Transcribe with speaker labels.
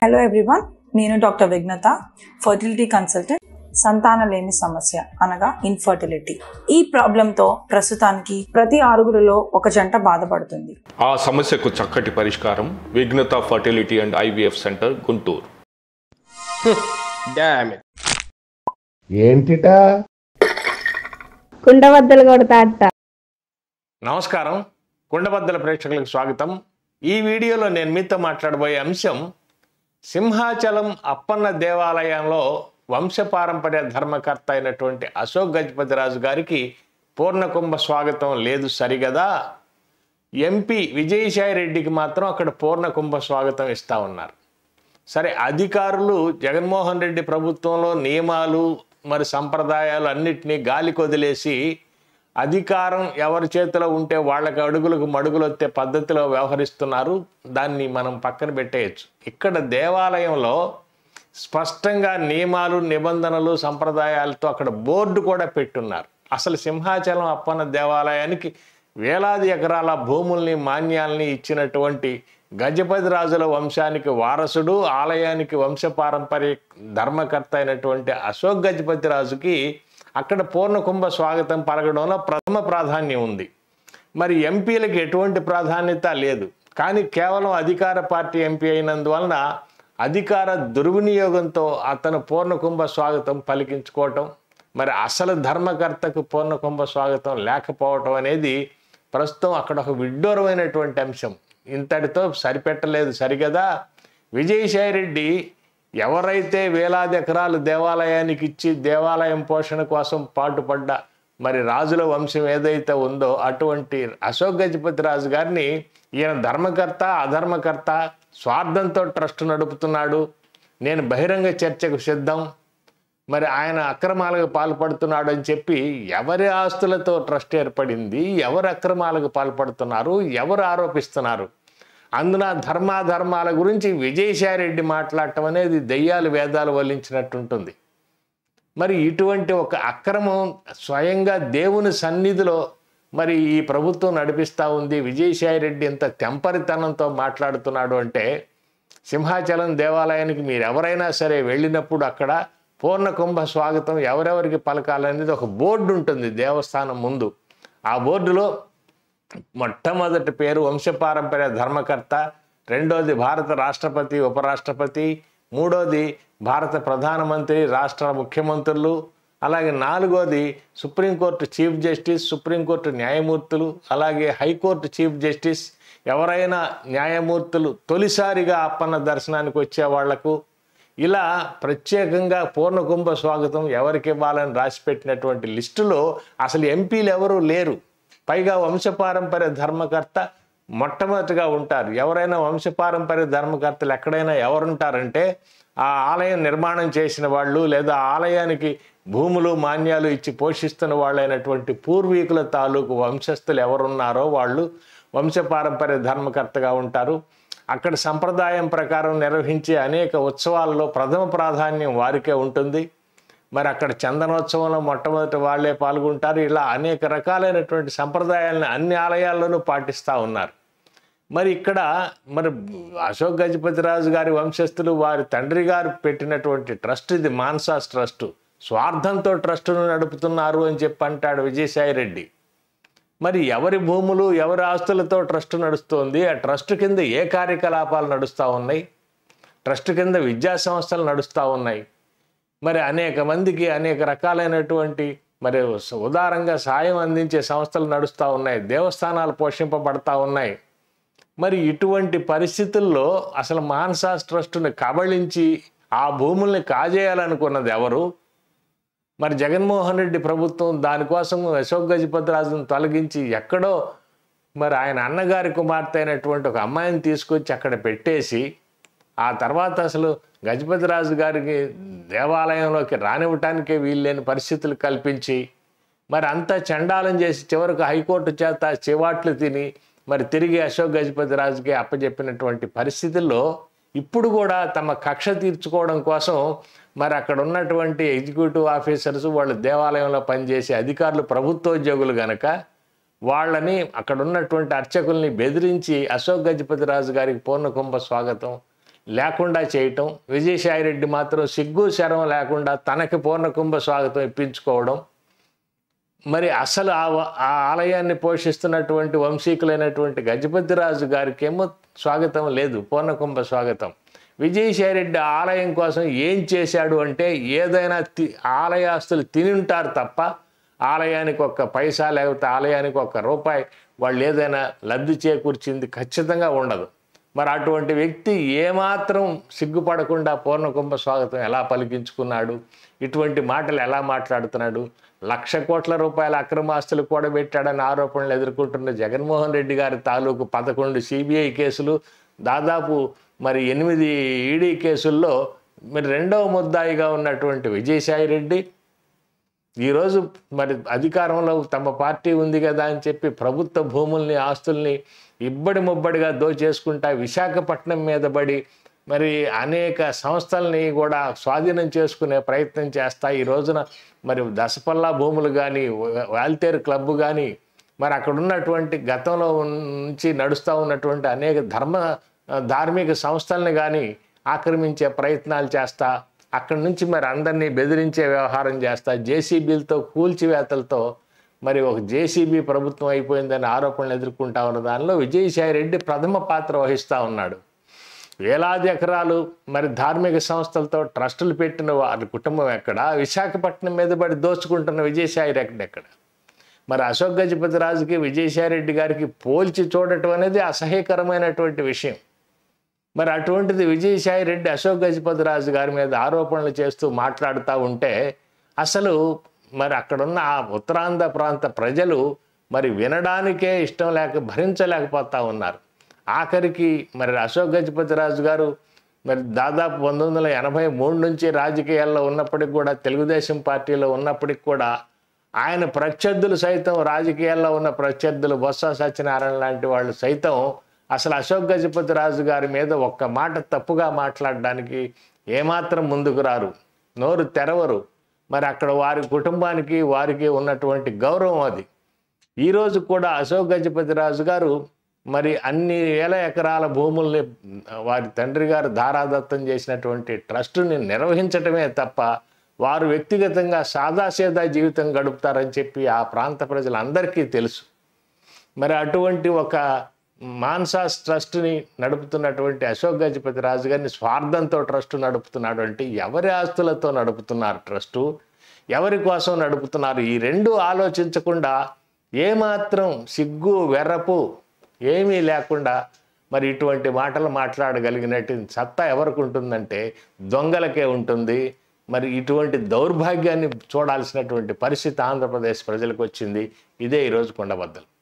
Speaker 1: hello everyone నేను doctor Vighnatha fertility consultant సంతానలేమి సమస్య అనగా ఇన్ఫర్టిలిటీ ఈ ప్రాబ్లంతో ప్రస్తుతానికి ప్రతి ఆరుగురిలో ఒక జంట బాధపడుతుంది
Speaker 2: ఆ సమస్యకు చక్కటి పరిష్కారం Vighnatha fertility and IVF centre Guntur
Speaker 3: damn it
Speaker 4: ఏంటిటా
Speaker 5: కుండబద్దలు కొడతా అత్త
Speaker 3: నమస్కారం కుండబద్దల ప్రేక్షకులకు స్వాగతం ఈ వీడియోలో నేను మీతో మాట్లాడబోయే అంశం సింహాచలం అప్పన్న దేవాలయంలో వంశపారంపర్య ధర్మకర్త అయినటువంటి అశోక్ గజపతిరాజు గారికి పూర్ణకుంభ స్వాగతం లేదు సరిగదా ఎంపీ విజయసాయి రెడ్డికి మాత్రం అక్కడ పూర్ణకుంభ స్వాగతం ఇస్తా ఉన్నారు సరే అధికారులు జగన్మోహన్ రెడ్డి ప్రభుత్వంలో నియమాలు మరి సంప్రదాయాలు అన్నిటినీ గాలికి వదిలేసి అధికారం ఎవరి చేతిలో ఉంటే వాళ్ళకి అడుగులకు మడుగులు వచ్చే పద్ధతిలో వ్యవహరిస్తున్నారు దాన్ని మనం పక్కన పెట్టేయచ్చు ఇక్కడ దేవాలయంలో స్పష్టంగా నియమాలు నిబంధనలు సంప్రదాయాలతో అక్కడ బోర్డు కూడా పెట్టున్నారు అసలు సింహాచలం అప్పన్న దేవాలయానికి వేలాది ఎకరాల భూముల్ని మాన్యాల్ని ఇచ్చినటువంటి గజపతి రాజుల వంశానికి వారసుడు ఆలయానికి వంశపారంపర్య ధర్మకర్త అయినటువంటి అశోక్ గజపతి రాజుకి అక్కడ పూర్ణకుంభ స్వాగతం పలకడంలో ప్రథమ ప్రాధాన్యం ఉంది మరి ఎంపీలకు ఎటువంటి ప్రాధాన్యత లేదు కానీ కేవలం అధికార పార్టీ ఎంపీ అయినందువలన అధికార దుర్వినియోగంతో అతను పూర్ణకుంభ స్వాగతం పలికించుకోవటం మరి అసలు ధర్మకర్తకు పూర్ణకుంభ స్వాగతం లేకపోవటం అనేది ప్రస్తుతం అక్కడ ఒక విడ్డూరమైనటువంటి అంశం ఇంతటితో సరిపెట్టలేదు సరిగదా విజయసాయి రెడ్డి ఎవరైతే వేలాది ఎకరాలు దేవాలయానికి ఇచ్చి దేవాలయం పోషణ కోసం పాటుపడ్డ మరి రాజుల వంశం ఏదైతే ఉందో అటువంటి అశోక్ గజపతి రాజు గారిని ఈయన ధర్మకర్త అధర్మకర్త స్వార్థంతో ట్రస్ట్ నడుపుతున్నాడు నేను బహిరంగ చర్చకు సిద్ధం మరి ఆయన అక్రమాలకు పాల్పడుతున్నాడు అని చెప్పి ఎవరి ఆస్తులతో ట్రస్ట్ ఏర్పడింది ఎవరు అక్రమాలకు పాల్పడుతున్నారు ఎవరు ఆరోపిస్తున్నారు అందున ధర్మాధర్మాల గురించి విజయసాయి రెడ్డి మాట్లాడటం అనేది దెయ్యాలు వేదాలు వల్లించినట్టుంటుంది మరి ఇటువంటి ఒక అక్రమం స్వయంగా దేవుని సన్నిధిలో మరి ఈ ప్రభుత్వం నడిపిస్తూ ఉంది విజయసాయి రెడ్డి ఇంత తెంపరితనంతో మాట్లాడుతున్నాడు అంటే సింహాచలం దేవాలయానికి మీరు ఎవరైనా సరే వెళ్ళినప్పుడు అక్కడ పూర్ణ కుంభ స్వాగతం ఎవరెవరికి పలకాలనేది ఒక బోర్డు ఉంటుంది దేవస్థానం ముందు ఆ బోర్డులో మొట్టమొదటి పేరు వంశపారంపర్య ధర్మకర్త రెండోది భారత రాష్ట్రపతి ఉపరాష్ట్రపతి మూడోది భారత ప్రధానమంత్రి రాష్ట్ర ముఖ్యమంత్రులు అలాగే నాలుగోది సుప్రీంకోర్టు చీఫ్ జస్టిస్ సుప్రీంకోర్టు న్యాయమూర్తులు అలాగే హైకోర్టు చీఫ్ జస్టిస్ ఎవరైనా న్యాయమూర్తులు తొలిసారిగా అప్పన్న దర్శనానికి వచ్చే వాళ్లకు ఇలా ప్రత్యేకంగా పూర్ణకుంభ స్వాగతం ఎవరికి ఇవ్వాలని రాసిపెట్టినటువంటి లిస్టులో అసలు ఎంపీలు ఎవరూ లేరు పైగా వంశపారంపర్య ధర్మకర్త మొట్టమొదటిగా ఉంటారు ఎవరైనా వంశపారంపర్య ధర్మకర్తలు ఎక్కడైనా ఎవరుంటారంటే ఆ ఆలయం నిర్మాణం చేసిన వాళ్ళు లేదా ఆలయానికి భూములు మాన్యాలు ఇచ్చి పోషిస్తున్న వాళ్ళైనటువంటి పూర్వీకుల తాలూకు వంశస్థులు ఎవరున్నారో వాళ్ళు వంశపారంపర్య ధర్మకర్తగా ఉంటారు అక్కడ సంప్రదాయం ప్రకారం నిర్వహించే అనేక ఉత్సవాల్లో ప్రథమ ప్రాధాన్యం వారికే ఉంటుంది మరి అక్కడ చందనోత్సవంలో మొట్టమొదటి వాళ్ళే పాల్గొంటారు ఇలా అనేక రకాలైనటువంటి సంప్రదాయాలను అన్ని ఆలయాల్లోనూ పాటిస్తూ ఉన్నారు మరి ఇక్కడ మరి అశోక్ గజపతిరాజు గారి వంశస్థులు వారి తండ్రి గారు పెట్టినటువంటి ట్రస్ట్ ఇది మాన్సాస్ ట్రస్ట్ స్వార్థంతో ట్రస్టును నడుపుతున్నారు అని చెప్పి అంటాడు విజయసాయి రెడ్డి మరి ఎవరి భూములు ఎవరి ఆస్తులతో ట్రస్ట్ నడుస్తోంది ఆ ట్రస్ట్ కింద ఏ కార్యకలాపాలు నడుస్తూ ఉన్నాయి ట్రస్ట్ కింద విద్యా సంస్థలు నడుస్తూ ఉన్నాయి మరి అనేక మందికి అనేక రకాలైనటువంటి మరి ఉదారంగా సాయం అందించే సంస్థలు నడుస్తూ ఉన్నాయి దేవస్థానాలు పోషింపబడతా ఉన్నాయి మరి ఇటువంటి పరిస్థితుల్లో అసలు మాన్సాస్ ట్రస్టుని కబళించి ఆ భూముల్ని కాజేయాలనుకున్నది ఎవరు మరి జగన్మోహన్ రెడ్డి ప్రభుత్వం దానికోసం అశోక్ గజపతిరాజును తొలగించి ఎక్కడో మరి ఆయన అన్నగారి కుమార్తె అయినటువంటి ఒక అమ్మాయిని తీసుకొచ్చి అక్కడ పెట్టేసి ఆ తర్వాత అసలు గజపతిరాజు గారికి దేవాలయంలోకి రానివ్వటానికే వీల్లేని పరిస్థితులు కల్పించి మరి అంతా చండాలం చేసి చివరికి హైకోర్టు చేత చివాట్లు తిని మరి తిరిగి అశోక్ గజపతిరాజుకి అప్పచెప్పినటువంటి పరిస్థితుల్లో ఇప్పుడు కూడా తమ కక్ష తీర్చుకోవడం కోసం మరి అక్కడ ఉన్నటువంటి ఎగ్జిక్యూటివ్ ఆఫీసర్స్ వాళ్ళు దేవాలయంలో పనిచేసే అధికారులు ప్రభుత్వోద్యోగులు గనక వాళ్ళని అక్కడ ఉన్నటువంటి అర్చకుల్ని బెదిరించి అశోక్ గజపతి రాజు గారికి పూర్ణకుంభ స్వాగతం లేకుండా చేయటం విజయసాయిరెడ్డి మాత్రం సిగ్గు శరం లేకుండా తనకి పూర్ణకుంభ స్వాగతం ఇప్పించుకోవడం మరి అసలు ఆ వ- ఆ ఆలయాన్ని పోషిస్తున్నటువంటి వంశీకులైనటువంటి గజపతిరాజు గారికి ఏమో స్వాగతం లేదు పూర్ణకుంభ స్వాగతం విజయసాయిరెడ్డి ఆలయం కోసం ఏం చేశాడు అంటే ఏదైనా తి ఆలయాస్తులు తిని ఉంటారు తప్ప ఆలయానికి ఒక్క పైసా లేకపోతే ఆలయానికి ఒక్క రూపాయి వాళ్ళు ఏదైనా లబ్ధి చేకూర్చింది ఖచ్చితంగా ఉండదు మరి అటువంటి వ్యక్తి ఏమాత్రం సిగ్గుపడకుండా పూర్ణకుంభ స్వాగతం ఎలా పలికించుకున్నాడు ఇటువంటి మాటలు ఎలా మాట్లాడుతున్నాడు లక్ష కోట్ల రూపాయల అక్రమాస్తులు కూడబెట్టాడని ఆరోపణలు ఎదుర్కొంటున్న జగన్మోహన్ రెడ్డి గారి తాలూకు పదకొండు సిబిఐ కేసులు దాదాపు మరి ఎనిమిది ఈడీ కేసుల్లో మరి రెండవ ముద్దాయిగా ఉన్నటువంటి విజయసాయి రెడ్డి ఈరోజు మరి అధికారంలో తమ పార్టీ ఉంది కదా అని చెప్పి ప్రభుత్వ భూముల్ని ఆస్తుల్ని ఇబ్బడి ముబ్బడిగా దోచేసుకుంటా విశాఖపట్నం మీద పడి మరి అనేక సంస్థల్ని కూడా స్వాధీనం చేసుకునే ప్రయత్నం చేస్తా ఈ రోజున మరి దసపల్లా భూములు కానీ వాల్తేరు క్లబ్ కానీ మరి అక్కడ ఉన్నటువంటి గతంలో నుంచి నడుస్తూ ఉన్నటువంటి అనేక ధర్మ ధార్మిక సంస్థల్ని కానీ ఆక్రమించే ప్రయత్నాలు చేస్తా అక్కడి నుంచి మరి అందరినీ బెదిరించే వ్యవహారం చేస్తా జేసీబీలతో కూల్చివేతలతో మరి ఒక జేసీబీ ప్రభుత్వం అయిపోయిందని ఆరోపణలు ఎదుర్కొంటా ఉన్న దానిలో విజయసాయి రెడ్డి ప్రథమ పాత్ర వహిస్తూ ఉన్నాడు వేలాది ఎకరాలు మరి ధార్మిక సంస్థలతో ట్రస్టులు పెట్టిన వారి కుటుంబం ఎక్కడ విశాఖపట్నం మీద పడి దోచుకుంటున్న విజయసాయి రెడ్డి ఎక్కడ మరి అశోక్ గజపతి రాజుకి విజయసాయి రెడ్డి గారికి పోల్చి చూడటం అనేది అసహ్యకరమైనటువంటి విషయం మరి అటువంటిది విజయసాయి రెడ్డి అశోక్ గజపతి రాజు గారి మీద ఆరోపణలు చేస్తూ మాట్లాడుతూ ఉంటే అసలు మరి అక్కడున్న ఆ ఉత్తరాంధ్ర ప్రాంత ప్రజలు మరి వినడానికే ఇష్టం లేక భరించలేకపోతా ఉన్నారు ఆఖరికి మరి అశోక్ గజపతి రాజు గారు మరి దాదాపు పంతొమ్మిది వందల ఎనభై మూడు నుంచి రాజకీయాల్లో ఉన్నప్పటికి కూడా తెలుగుదేశం పార్టీలో ఉన్నప్పటికి కూడా ఆయన ప్రత్యర్థులు సైతం రాజకీయాల్లో ఉన్న ప్రత్యర్థులు బొత్స సత్యనారాయణ లాంటి వాళ్ళు సైతం అసలు అశోక్ గజపతి రాజు గారి మీద ఒక్క మాట తప్పుగా మాట్లాడడానికి ఏమాత్రం ముందుకు రారు నోరు తెరవరు మరి అక్కడ వారి కుటుంబానికి వారికి ఉన్నటువంటి గౌరవం అది ఈరోజు కూడా అశోక్ గజపతి రాజు గారు మరి అన్ని వేల ఎకరాల భూముల్ని వారి తండ్రి గారు ధారాదత్తం చేసినటువంటి ట్రస్టుని నిర్వహించటమే తప్ప వారు వ్యక్తిగతంగా సాదాసీదా జీవితం గడుపుతారని చెప్పి ఆ ప్రాంత ప్రజలందరికీ తెలుసు మరి అటువంటి ఒక మాన్సాస్ ట్రస్ట్ని నడుపుతున్నటువంటి అశోక్ గజపతి రాజు గారిని స్వార్థంతో ట్రస్ట్ నడుపుతున్నాడు అంటే ఎవరి ఆస్తులతో నడుపుతున్నారు ట్రస్టు ఎవరి కోసం నడుపుతున్నారు ఈ రెండు ఆలోచించకుండా ఏమాత్రం సిగ్గు వెర్రపు ఏమీ లేకుండా మరి ఇటువంటి మాటలు మాట్లాడగలిగినట్టు సత్తా ఎవరికి ఉంటుందంటే దొంగలకే ఉంటుంది మరి ఇటువంటి దౌర్భాగ్యాన్ని చూడాల్సినటువంటి పరిస్థితి ఆంధ్రప్రదేశ్ ప్రజలకు వచ్చింది ఇదే ఈరోజు కొండబద్దలు